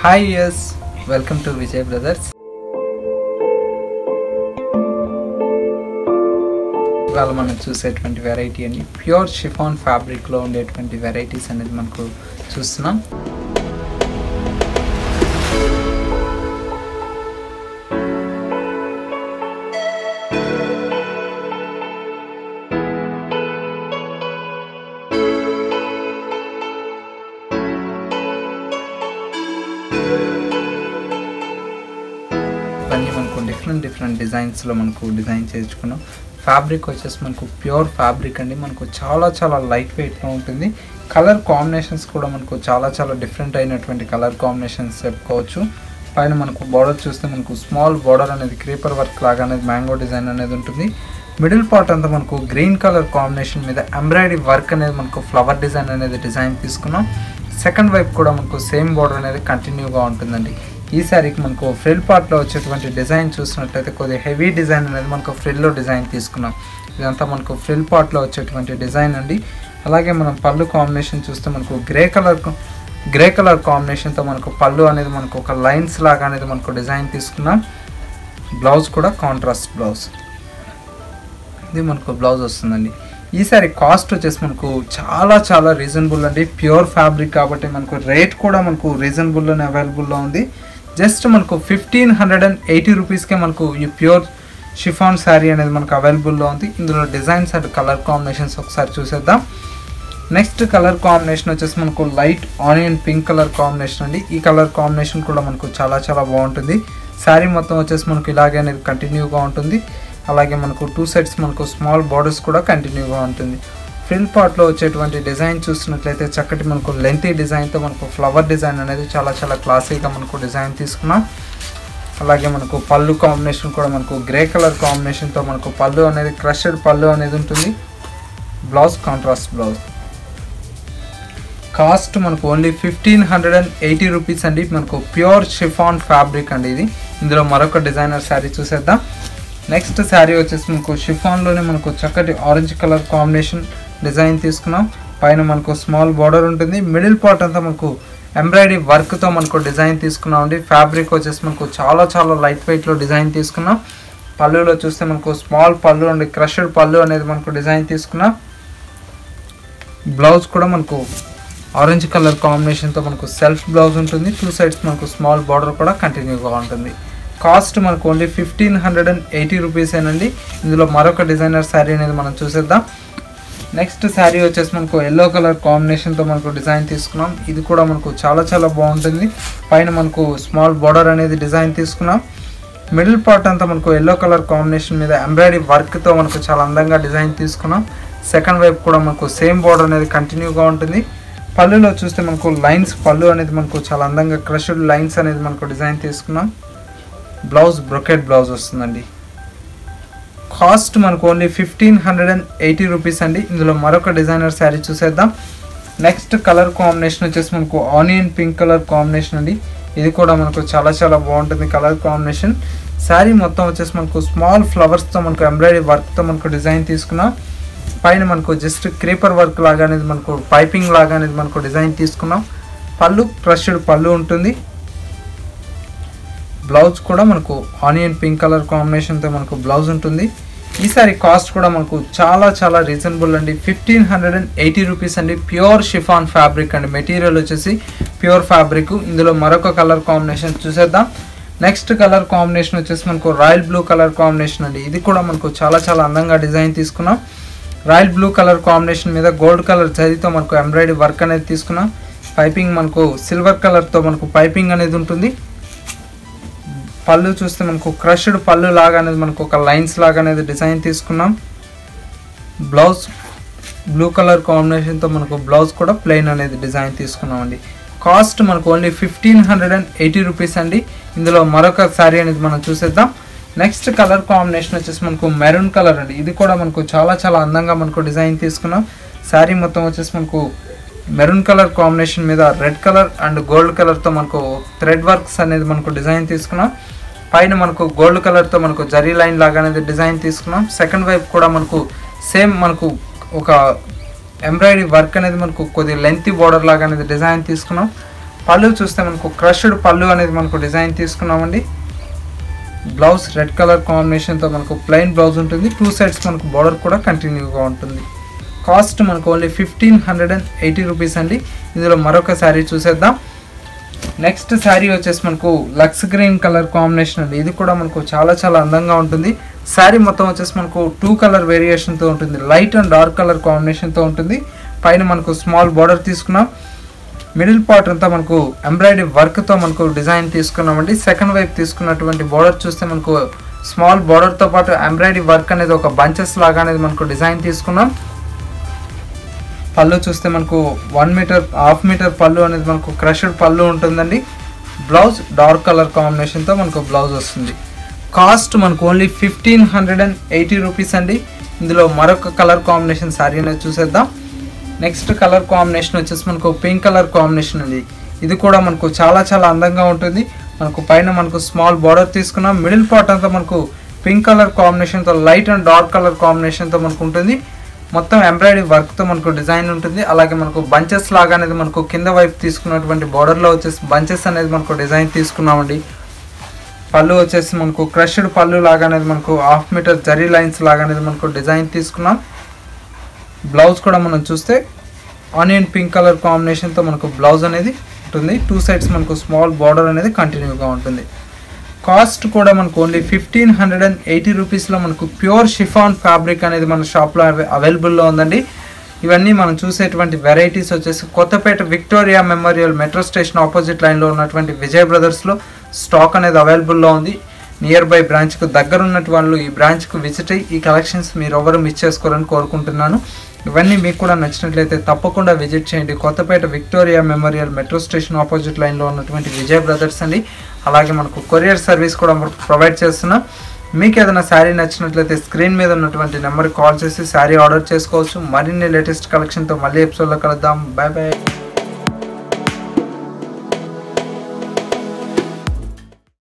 hi yes welcome to Vijay Brothers ఇవాళ మనం చూసేటువంటి వెరైటీ అండి ప్యూర్ షిఫాన్ ఫ్యాబ్రిక్లో ఉండేటువంటి వెరైటీస్ అనేది మనకు చూస్తున్నాం ఇవన్నీ మనకు డిఫరెంట్ డిఫరెంట్ డిజైన్స్లో మనకు డిజైన్ చేసుకున్నాం ఫ్యాబ్రిక్ వచ్చేసి మనకు ప్యూర్ ఫ్యాబ్రిక్ అండి మనకు చాలా చాలా లైట్ వెయిట్లో ఉంటుంది కలర్ కాంబినేషన్స్ కూడా మనకు చాలా చాలా డిఫరెంట్ అయినటువంటి కలర్ కాంబినేషన్స్ చెప్పుకోవచ్చు పైన మనకు బార్డర్ చూస్తే మనకు స్మాల్ బార్డర్ అనేది క్రీపర్ వర్క్ లాగా అనేది మ్యాంగో డిజైన్ అనేది ఉంటుంది మిడిల్ పార్ట్ అంతా మనకు గ్రీన్ కలర్ కాంబినేషన్ మీద ఎంబ్రాయిడరీ వర్క్ అనేది మనకు ఫ్లవర్ డిజైన్ అనేది డిజైన్ తీసుకున్నాం సెకండ్ వైపు కూడా మనకు సేమ్ బార్డర్ అనేది కంటిన్యూగా ఉంటుందండి ఈ శారీకి మనకు ఫ్రిల్ పార్ట్లో వచ్చేటువంటి డిజైన్ చూసినట్లయితే కొద్దిగా హెవీ డిజైన్ అనేది మనకు ఫ్రిల్లో డిజైన్ తీసుకున్నాం ఇదంతా మనకు ఫ్రిల్ పార్ట్లో వచ్చేటువంటి డిజైన్ అండి అలాగే మనం పళ్ళు కాంబినేషన్ చూస్తే మనకు గ్రే కలర్ గ్రే కలర్ కాంబినేషన్తో మనకు పళ్ళు అనేది మనకు ఒక లైన్స్ లాగా అనేది మనకు డిజైన్ తీసుకున్నాం బ్లౌజ్ కూడా కాంట్రాస్ట్ బ్లౌజ్ ఇది మనకు బ్లౌజ్ వస్తుందండి ఈ సారీ కాస్ట్ వచ్చేసి మనకు చాలా చాలా రీజనబుల్ అండి ప్యూర్ ఫ్యాబ్రిక్ కాబట్టి మనకు రేట్ కూడా మనకు రీజనబుల్లోనే అవైలబుల్లో ఉంది జస్ట్ మనకు ఫిఫ్టీన్ హండ్రెడ్ అండ్ ఎయిటీ రూపీస్కే మనకు ఈ ప్యూర్ షిఫాన్ శారీ అనేది మనకు అవైలబుల్లో ఉంది ఇందులో డిజైన్స్ అండ్ కలర్ కాంబినేషన్స్ ఒకసారి చూసేద్దాం నెక్స్ట్ కలర్ కాంబినేషన్ వచ్చేసి మనకు light onion pink colour combination అండి ఈ కలర్ కాంబినేషన్ కూడా మనకు చాలా చాలా బాగుంటుంది శారీ మొత్తం వచ్చేసి మనకు ఇలాగే అనేది కంటిన్యూగా ఉంటుంది అలాగే మనకు టూ సైడ్స్ మనకు స్మాల్ బార్డర్స్ కూడా కంటిన్యూగా ఉంటుంది ఫ్రిల్ పార్ట్లో వచ్చేటువంటి డిజైన్ చూసినట్లయితే చక్కటి మనకు లెంతీ డిజైన్తో మనకు ఫ్లవర్ డిజైన్ అనేది చాలా చాలా క్లాసీగా మనకు డిజైన్ తీసుకున్నాం అలాగే మనకు పళ్ళు కాంబినేషన్ కూడా మనకు గ్రే కలర్ కాంబినేషన్తో మనకు పళ్ళు అనేది క్రషెడ్ పళ్ళు అనేది ఉంటుంది బ్లౌజ్ కాంట్రాస్ట్ బ్లౌజ్ కాస్ట్ మనకు only fifteen hundred and eighty rupees అండి మనకు ప్యూర్ షిఫాన్ ఫ్యాబ్రిక్ అండి ఇది ఇందులో మరొక డిజైనర్ శారీ చూసేద్దాం నెక్స్ట్ శారీ వచ్చేసి మనకు షిఫాన్లోనే మనకు చక్కటి ఆరెంజ్ కలర్ కాంబినేషన్ డిజైన్ తీసుకున్నాం పైన మనకు స్మాల్ బార్డర్ ఉంటుంది మిడిల్ పార్ట్ అంతా మనకు ఎంబ్రాయిడరీ వర్క్తో మనకు డిజైన్ తీసుకున్నాం అండి ఫ్యాబ్రిక్ వచ్చేసి మనకు చాలా చాలా లైట్ వెయిట్లో డిజైన్ తీసుకున్నాం పళ్ళులో చూస్తే మనకు స్మాల్ పళ్ళు అండి క్రషడ్ పళ్ళు అనేది మనకు డిజైన్ తీసుకున్నాం బ్లౌజ్ కూడా మనకు ఆరెంజ్ కలర్ కాంబినేషన్తో మనకు సెల్ఫ్ బ్లౌజ్ ఉంటుంది టూ సైడ్స్ మనకు స్మాల్ బార్డర్ కూడా కంటిన్యూగా ఉంటుంది కాస్ట్ మనకు only fifteen hundred and eighty రూపీసేనండి ఇందులో మరొక డిజైనర్ శారీ అనేది మనం చూసేద్దాం నెక్స్ట్ శారీ వచ్చేసి మనకు ఎల్లో కలర్ కాంబినేషన్తో మనకు డిజైన్ తీసుకున్నాం ఇది కూడా మనకు చాలా చాలా బాగుంటుంది పైన మనకు స్మాల్ బార్డర్ అనేది డిజైన్ తీసుకున్నాం మిడిల్ పార్ట్ అంతా మనకు ఎల్లో కలర్ కాంబినేషన్ మీద ఎంబ్రాయిడరీ వర్క్తో మనకు చాలా అందంగా డిజైన్ తీసుకున్నాం సెకండ్ వైపు కూడా మనకు సేమ్ బార్డర్ అనేది కంటిన్యూగా ఉంటుంది పళ్ళులో చూస్తే మనకు లైన్స్ పళ్ళు అనేది మనకు చాలా అందంగా క్రషడ్ లైన్స్ అనేది మనకు డిజైన్ తీసుకున్నాం బ్లౌజ్ బ్రొకెట్ బ్లౌజ్ వస్తుందండి కాస్ట్ మనకు only fifteen hundred and eighty rupees అండి ఇందులో మరొక డిజైనర్ శారీ చూసేద్దాం నెక్స్ట్ కలర్ కాంబినేషన్ వచ్చేసి మనకు ఆనియన్ పింక్ కలర్ కాంబినేషన్ అండి ఇది కూడా మనకు చాలా చాలా బాగుంటుంది కలర్ కాంబినేషన్ శారీ మొత్తం వచ్చేసి మనకు స్మాల్ ఫ్లవర్స్తో మనకు ఎంబ్రాయిడరీ వర్క్తో మనకు డిజైన్ తీసుకున్నాం పైన మనకు జస్ట్ క్రీపర్ వర్క్ లాగా అనేది మనకు పైపింగ్ లాగా అనేది మనకు డిజైన్ తీసుకున్నాం పళ్ళు క్రష్డ్ పళ్ళు ఉంటుంది బ్లౌజ్ కూడా మనకు ఆనియన్ పింక్ కలర్ కాంబినేషన్తో మనకు బ్లౌజ్ ఉంటుంది ఈ సారీ కాస్ట్ కూడా మనకు చాలా చాలా రీజనబుల్ అండి fifteen hundred and eighty rupees అండి ప్యూర్ షిఫాన్ ఫ్యాబ్రిక్ అండి మెటీరియల్ వచ్చేసి ప్యూర్ ఫ్యాబ్రిక్ ఇందులో మరొక కలర్ కాంబినేషన్ చూసేద్దాం నెక్స్ట్ కలర్ కాంబినేషన్ వచ్చేసి మనకు రాయల్ బ్లూ కలర్ కాంబినేషన్ అండి ఇది కూడా మనకు చాలా చాలా అందంగా డిజైన్ తీసుకున్నాం రాయల్ బ్లూ కలర్ కాంబినేషన్ మీద గోల్డ్ కలర్ జరీతో మనకు ఎంబ్రాయిడరీ వర్క్ అనేది తీసుకున్నాం పైపింగ్ మనకు సిల్వర్ కలర్తో మనకు పైపింగ్ అనేది ఉంటుంది పళ్ళు చూస్తే మనకు క్రష్డ్ పళ్ళు లాగా అనేది మనకు ఒక లైన్స్ లాగా అనేది డిజైన్ తీసుకున్నాం బ్లౌజ్ బ్లూ కలర్ కాంబినేషన్తో మనకు బ్లౌజ్ కూడా ప్లెయిన్ అనేది డిజైన్ తీసుకున్నాం అండి కాస్ట్ మనకు only fifteen hundred and eighty rupees అండి ఇందులో మరొక శారీ అనేది మనం చూసేద్దాం నెక్స్ట్ కలర్ కాంబినేషన్ వచ్చేసి మనకు మెరూన్ కలర్ అండి ఇది కూడా మనకు చాలా చాలా అందంగా మనకు డిజైన్ తీసుకున్నాం శారీ మొత్తం వచ్చేసి మనకు మెరూన్ కలర్ కాంబినేషన్ మీద రెడ్ కలర్ అండ్ గోల్డ్ కలర్తో మనకు థ్రెడ్ వర్క్స్ అనేది మనకు డిజైన్ తీసుకున్నాం పైన మనకు గోల్డ్ కలర్తో మనకు జరీ లైన్ లాగా అనేది డిజైన్ తీసుకున్నాం సెకండ్ వైపు కూడా మనకు సేమ్ మనకు ఒక ఎంబ్రాయిడరీ వర్క్ అనేది మనకు కొద్దిగా లెంతీ బార్డర్ లాగా అనేది డిజైన్ తీసుకున్నాం పళ్ళు చూస్తే మనకు క్రష్డ్ పళ్ళు అనేది మనకు డిజైన్ తీసుకున్నామండి బ్లౌజ్ రెడ్ కలర్ కాంబినేషన్తో మనకు ప్లెయిన్ బ్లౌజ్ ఉంటుంది టూ సైడ్స్ మనకు బార్డర్ కూడా కంటిన్యూగా ఉంటుంది కాస్ట్ మనకు only fifteen hundred and eighty rupees అండి ఇందులో మరొక శారీ చూసేద్దాం నెక్స్ట్ శారీ వచ్చేసి మనకు లక్స్ గ్రీన్ కలర్ కాంబినేషన్ అండి ఇది కూడా మనకు చాలా చాలా అందంగా ఉంటుంది శారీ మొత్తం వచ్చేసి మనకు టూ కలర్ వేరియేషన్తో ఉంటుంది లైట్ అండ్ డార్క్ కలర్ కాంబినేషన్తో ఉంటుంది పైన మనకు స్మాల్ బార్డర్ తీసుకున్నాం మిడిల్ పార్ట్ అంతా మనకు ఎంబ్రాయిడరీ వర్క్తో మనకు డిజైన్ తీసుకున్నామండి సెకండ్ వైపు తీసుకున్నటువంటి బార్డర్ చూస్తే మనకు స్మాల్ బార్డర్తో పాటు ఎంబ్రాయిడరీ వర్క్ అనేది ఒక బంచెస్ లాగా అనేది మనకు డిజైన్ తీసుకున్నాం పళ్ళు చూస్తే మనకు వన్ మీటర్ హాఫ్ మీటర్ పళ్ళు అనేది మనకు క్రష్డ్ పళ్ళు ఉంటుందండి బ్లౌజ్ డార్క్ కలర్ కాంబినేషన్తో మనకు బ్లౌజ్ వస్తుంది కాస్ట్ మనకు only fifteen hundred and eighty rupees అండి ఇందులో మరొక కలర్ కాంబినేషన్ శారీ అనేది చూసేద్దాం నెక్స్ట్ కలర్ కాంబినేషన్ వచ్చేసి మనకు పింక్ కలర్ కాంబినేషన్ అండి ఇది కూడా మనకు చాలా చాలా అందంగా ఉంటుంది మనకు పైన మనకు స్మాల్ బార్డర్ తీసుకున్నాం మిడిల్ పార్ట్ అంతా మనకు పింక్ కలర్ కాంబినేషన్తో లైట్ అండ్ డార్క్ కలర్ కాంబినేషన్తో మనకు ఉంటుంది మొత్తం ఎంబ్రాయిడరీ వర్క్తో మనకు డిజైన్ ఉంటుంది అలాగే మనకు బంచెస్ లాగా అనేది మనకు కింద వైపు తీసుకున్నటువంటి బార్డర్లో వచ్చేసి బంచెస్ అనేది మనకు డిజైన్ తీసుకున్నామండి పళ్ళు వచ్చేసి మనకు క్రష్డ్ పళ్ళు లాగా అనేది మనకు హాఫ్ మీటర్ జరీ లైన్స్ లాగా అనేది మనకు డిజైన్ తీసుకున్నాం బ్లౌజ్ కూడా మనం చూస్తే ఆనియన్ పింక్ కలర్ కాంబినేషన్తో మనకు బ్లౌజ్ అనేది ఉంటుంది టూ సైడ్స్ మనకు స్మాల్ బార్డర్ అనేది కంటిన్యూగా ఉంటుంది కాస్ట్ కూడా మనకు only fifteen hundred and eighty రూపీస్లో మనకు ప్యూర్ షిఫాన్ ఫ్యాబ్రిక్ అనేది మన షాప్లో అవైలబుల్లో ఉందండి ఇవన్నీ మనం చూసేటువంటి వెరైటీస్ వచ్చేసి Kothapet Victoria Memorial metro station opposite లైన్లో ఉన్నటువంటి విజయ్ బ్రదర్స్లో స్టాక్ అనేది అవైలబుల్లో ఉంది నియర్ బై బ్రాంచ్కు దగ్గర ఉన్నటువంటి వాళ్ళు ఈ బ్రాంచ్కు విజిట్ అయ్యి ఈ కలెక్షన్స్ మీరు ఎవరు మిస్ చేసుకోవాలని కోరుకుంటున్నాను ఇవన్నీ మీకు కూడా నచ్చినట్లయితే తప్పకుండా విజిట్ చేయండి Kothapet Victoria Memorial metro station opposite లైన్లో ఉన్నటువంటి విజయ్ బ్రదర్స్ అండి అలాగే మనకు కొరియర్ సర్వీస్ కూడా ప్రొవైడ్ చేస్తున్నాం మీకు ఏదైనా శారీ నచ్చినట్లయితే స్క్రీన్ మీద ఉన్నటువంటి నెంబర్కి కాల్ చేసి శారీ ఆర్డర్ చేసుకోవచ్చు మరిన్ని లేటెస్ట్ కలెక్షన్తో మళ్ళీ ఎపిసోడ్లో కలుద్దాం బాయ్ బాయ్